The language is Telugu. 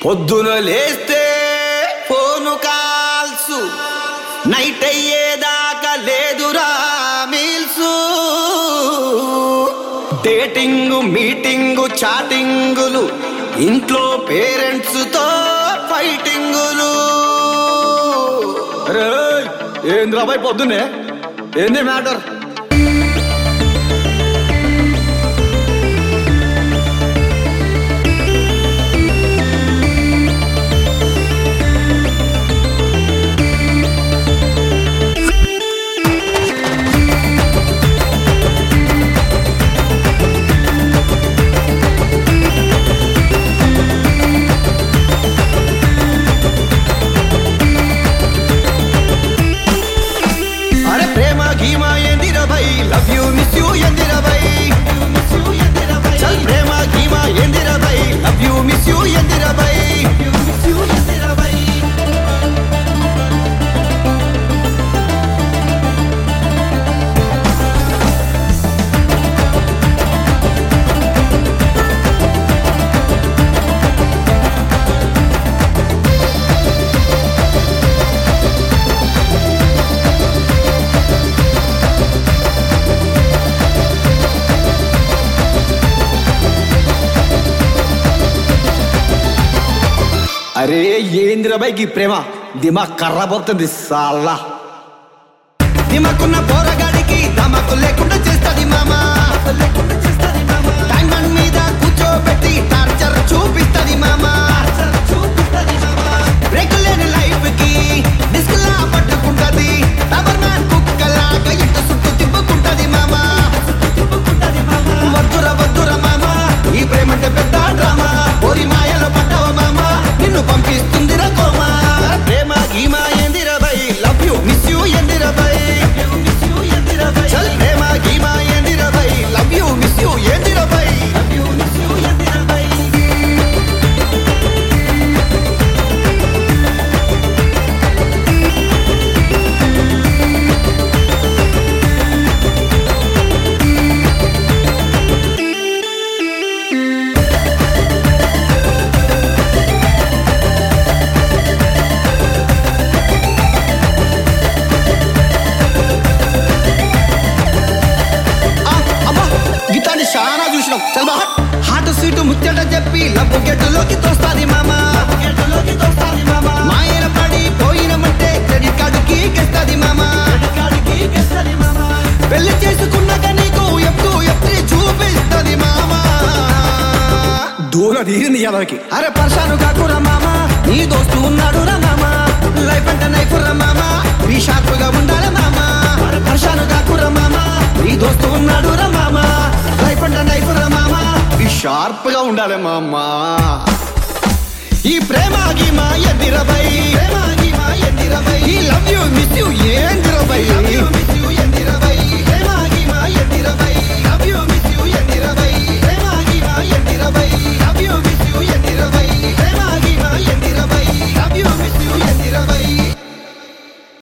పొద్దున లేస్తే ఫోను కాల్స్ నైట్ అయ్యేదాకా లేదురా మీల్స్ డేటింగ్ మీటింగ్ చాటింగులు ఇంట్లో పేరెంట్స్ తో ఫైటింగులు అరే ఏంద్రా బాయ్ పొద్దున్నే ఏంది మ్యాటర్ అరే ప్రేమ గీమ ఎందిర భై లవ్ యూ మిస్ యూ ఎందిర భై చల్ ప్రేమ గీమ ఎందిర భై లవ్ యూ మిస్ యూ ఎందిర భై అరే ఏందిర బైకి ప్రేమ దిమాగ్ కర్రబోతుంది సాల్లా దిమాకున్న పోరగాడికి దమాకు లేకుండా చేస్తది మామా డైమండ్ మీద కూర్చోబెట్టి టార్చర్ చూపిస్తది మామా రెగ్యులర్ లైఫ్ కి డిస్క్ లా పట్టుకుంటది టవర్ మ్యాన్ కుక్కలాగా ఇంట చుట్టూ తిప్పుకుంటది మామా వద్దుర వద్దుర మామా ఈ ప్రేమంటే పెద్ద డ్రామా ఓరి మాయలో పడ్డవ మామా నిన్ను పంపిస్తుంది కోమా ప్రేమ గీమా ఎందిర bye love you miss you ఎందిర బై చల్ ప్రేమ గీమా ఎందిర bye love you miss you ఎందిర బై ఆ, అబ్బా గీతాన్ని చాలా చూసినాం చల్ బా హాట్ సీటు ముచ్చట చెప్పి లబ్బు గెట్టులోకి తోస్తాది మామా మాయన పడి పోయినమంటే క్రెడిట్ కార్డు కీకేస్తాది మామా పెళ్లి చేసుకున్నాక నీకు ఎప్పుడు ఎప్పుడు చూపిస్తది మామా దూల తీరింది యాదవకి అరే పర్షాను కాకురా మామా నీ దోస్తు ఉన్నాడు రా మామా లైఫ్ అంటే నైఫ్ రా మామా నీ షార్ప్ గా ఉండాలి మామా పర్షాను కాకురా మామా నీ దోస్తు ఉన్నాడు రా మామా లైఫ్ అంటే నైఫ్ రా మామా నీ షార్ప్ గా ఉండాలి మామా ఈ ప్రేమ గీమా ఎదిర